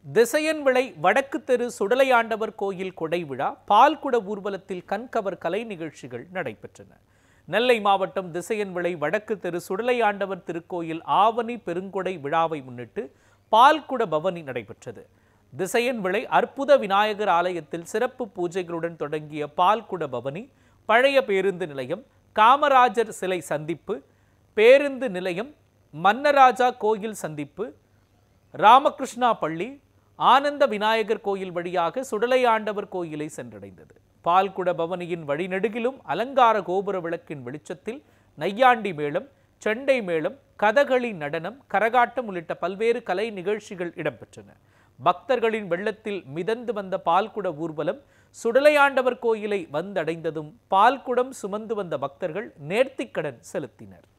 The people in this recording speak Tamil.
திசையன்விளை வடக்கு தெரு சுடலையாண்டவர் கோயில் கொடை விழா பால்குட ஊர்வலத்தில் கண்கவர் கலை நிகழ்ச்சிகள் நடைபெற்றன நெல்லை மாவட்டம் திசையன்விளை வடக்கு தெரு சுடலையாண்டவர் திருக்கோயில் ஆவணி பெருங்கொடை விழாவை முன்னிட்டு பால்குட பவனி நடைபெற்றது திசையன்விளை அற்புத விநாயகர் ஆலயத்தில் சிறப்பு பூஜைகளுடன் தொடங்கிய பால்குட பவனி பழைய பேருந்து நிலையம் காமராஜர் சிலை சந்திப்பு பேருந்து நிலையம் மன்னராஜா கோயில் சந்திப்பு ராமகிருஷ்ணா பள்ளி ஆனந்த விநாயகர் கோயில் வழியாக சுடலையாண்டவர் கோயிலை சென்றடைந்தது பால்குட பவனியின் வழிநெடுகிலும் அலங்கார கோபுர விளக்கின் வெளிச்சத்தில் நையாண்டி மேளம் செண்டை மேளம் கதகளி நடனம் கரகாட்டம் உள்ளிட்ட பல்வேறு கலை நிகழ்ச்சிகள் இடம்பெற்றன பக்தர்களின் வெள்ளத்தில் மிதந்து வந்த பால்குட ஊர்வலம் சுடலையாண்டவர் கோயிலை வந்தடைந்ததும் பால்குடம் சுமந்து வந்த பக்தர்கள் நேர்த்திக்கடன் செலுத்தினர்